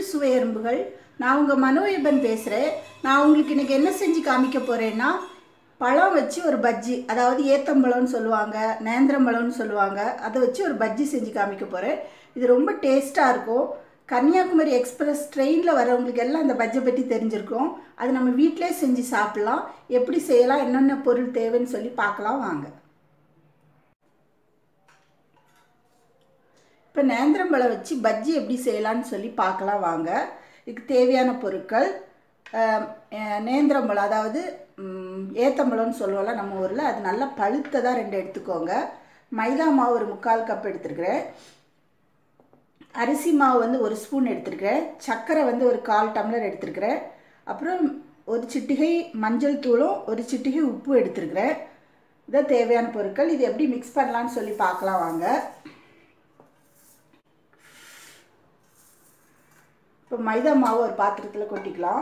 சுவை எறும்புகள் நான் உங்கள் மனோயபன் பேசுகிறேன் நான் உங்களுக்கு இன்றைக்கி என்ன செஞ்சு காமிக்க போகிறேன்னா பழம் வச்சு ஒரு பஜ்ஜி அதாவது ஏத்தம்பழம்னு சொல்லுவாங்க நேந்திரம்பழம்னு சொல்லுவாங்க அதை வச்சு ஒரு பஜ்ஜி செஞ்சு காமிக்க போகிறேன் இது ரொம்ப டேஸ்ட்டாக இருக்கும் கன்னியாகுமரி எக்ஸ்பிரஸ் ட்ரெயினில் வரவங்களுக்கு எல்லாம் அந்த பஜ்ஜை பற்றி தெரிஞ்சிருக்கும் அது நம்ம வீட்டிலே செஞ்சு சாப்பிட்லாம் எப்படி செய்யலாம் என்னென்ன பொருள் தேவைன்னு சொல்லி பார்க்கலாம் வாங்க இப்போ நேந்திரம்பழம் வச்சு பஜ்ஜி எப்படி செய்யலான்னு சொல்லி பார்க்கலாம் வாங்க இதுக்கு தேவையான பொருட்கள் நேந்திரம்பழம் அதாவது ஏத்தம்பழம்னு சொல்லுவோம்ல நம்ம ஊரில் அது நல்லா பழுத்ததாக ரெண்டு எடுத்துக்கோங்க மைதா மாவு ஒரு முக்கால் கப் எடுத்துருக்கிறேன் அரிசி மாவு வந்து ஒரு ஸ்பூன் எடுத்துருக்கிறேன் சர்க்கரை வந்து ஒரு கால் டம்ளர் எடுத்துருக்கிறேன் அப்புறம் ஒரு சிட்டிகை மஞ்சள் தூளும் ஒரு சிட்டிகை உப்பு எடுத்துருக்கிறேன் இதான் தேவையான பொருட்கள் இது எப்படி மிக்ஸ் பண்ணலான்னு சொல்லி பார்க்கலாம் வாங்க இப்போ மைதா மாவு ஒரு பாத்திரத்தில் கொட்டிக்கலாம்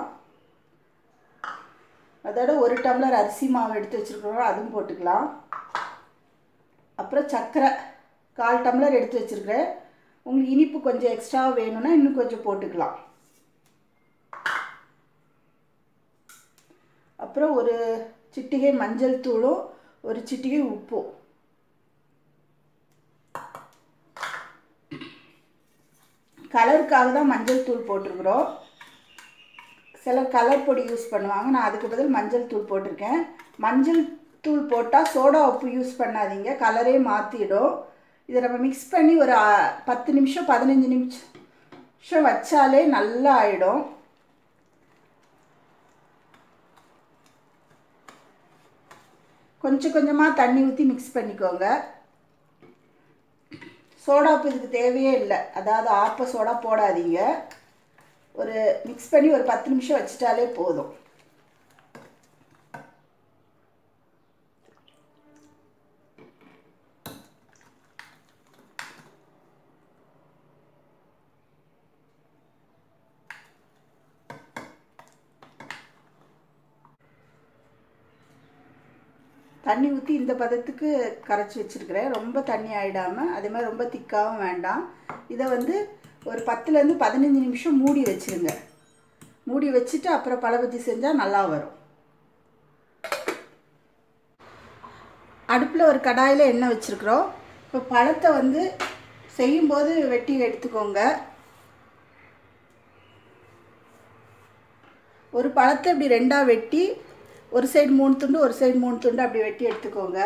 அதோட ஒரு டம்ளர் அரிசி மாவு எடுத்து வச்சுருக்கிறோம் அதுவும் போட்டுக்கலாம் அப்புறம் சர்க்கரை கால் டம்ளர் எடுத்து வச்சுருக்கிறேன் உங்களுக்கு இனிப்பு கொஞ்சம் எக்ஸ்ட்ரா வேணும்னா இன்னும் கொஞ்சம் போட்டுக்கலாம் அப்புறம் ஒரு சிட்டிகை மஞ்சள் தூளும் ஒரு சிட்டிகை உப்பும் கலருக்காக தான் மஞ்சள் தூள் போட்டிருக்குறோம் சிலர் கலர் பொடி யூஸ் பண்ணுவாங்க நான் அதுக்கு பதில் மஞ்சள் தூள் போட்டிருக்கேன் மஞ்சள் தூள் போட்டால் சோடா உப்பு யூஸ் பண்ணாதீங்க கலரே மாற்றிடும் இதை நம்ம மிக்ஸ் பண்ணி ஒரு பத்து நிமிஷம் பதினஞ்சு நிமிஷம் வச்சாலே நல்லா ஆயிடும் கொஞ்சம் கொஞ்சமாக தண்ணி ஊற்றி மிக்ஸ் பண்ணிக்கோங்க சோடாப்பு இதுக்கு தேவையே இல்லை அதாவது ஆப்ப சோடா போடாதீங்க ஒரு மிக்ஸ் பண்ணி ஒரு பத்து நிமிஷம் வச்சிட்டாலே போதும் தண்ணி ஊற்றி இந்த பதத்துக்கு கரைச்சி வச்சுருக்கிறேன் ரொம்ப தண்ணி ஆகிடாமல் அதே மாதிரி ரொம்ப திக்காகவும் வேண்டாம் இதை வந்து ஒரு பத்துலேருந்து பதினஞ்சு நிமிஷம் மூடி வச்சுருங்க மூடி வச்சுட்டு அப்புறம் பழபஜ்ஜி செஞ்சால் நல்லா வரும் அடுப்பில் ஒரு கடாயில் எண்ணெய் வச்சுருக்குறோம் இப்போ பழத்தை வந்து செய்யும்போது வெட்டி எடுத்துக்கோங்க ஒரு பழத்தை இப்படி ரெண்டாக வெட்டி ஒரு சைடு மூணு துண்டு ஒரு சைடு மூணு துண்டு அப்படி வெட்டி எடுத்துக்கோங்க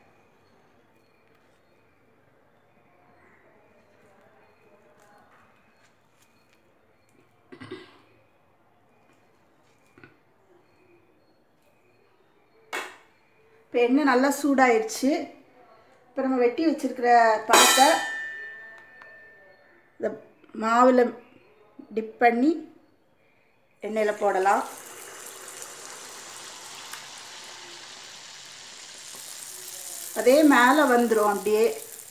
இப்போ எண்ணெய் நல்லா சூடாயிருச்சு இப்போ நம்ம வெட்டி வச்சுருக்கிற பழத்தை இந்த மாவில் டிப் பண்ணி எண்ணெயில் போடலாம் அதே மேலே வந்துடும் அப்படியே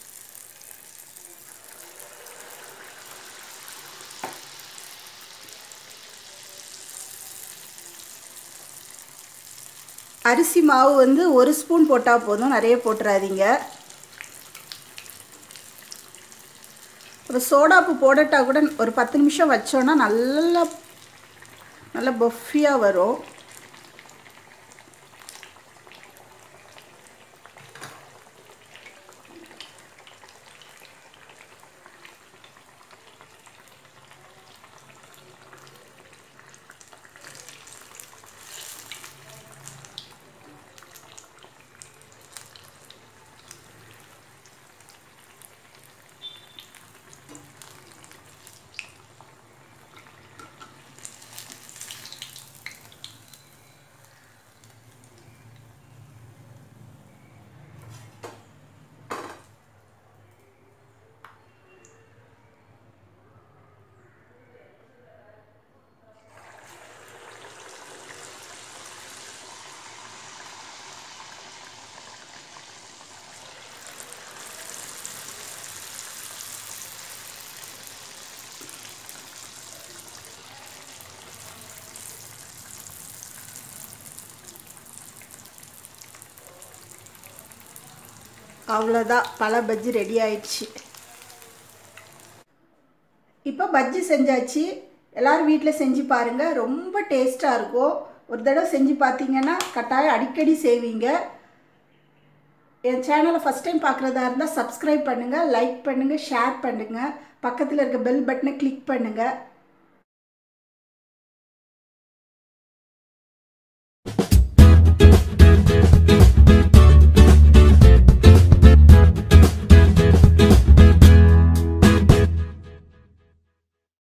அரிசி மாவு வந்து ஒரு ஸ்பூன் போட்டால் போதும் நிறைய போட்டுறாதீங்க அப்புறம் சோடாப்பு போடட்டா கூட ஒரு பத்து நிமிஷம் வச்சோன்னா நல்லா நல்லா பஃபியாக வரும் அவ்வளோதான் பல பஜ்ஜி ரெடி ஆயிடுச்சு இப்போ பஜ்ஜி செஞ்சாச்சு எல்லோரும் வீட்டில் செஞ்சு பாருங்கள் ரொம்ப டேஸ்ட்டாக இருக்கும் ஒரு தடவை செஞ்சு பார்த்தீங்கன்னா கட்டாயம் அடிக்கடி செய்வீங்க என் சேனலை ஃபஸ்ட் டைம் பார்க்குறதா இருந்தால் சப்ஸ்கிரைப் பண்ணுங்கள் லைக் பண்ணுங்கள் ஷேர் பண்ணுங்கள் பக்கத்தில் இருக்க பெல் பட்டனை கிளிக் பண்ணுங்கள்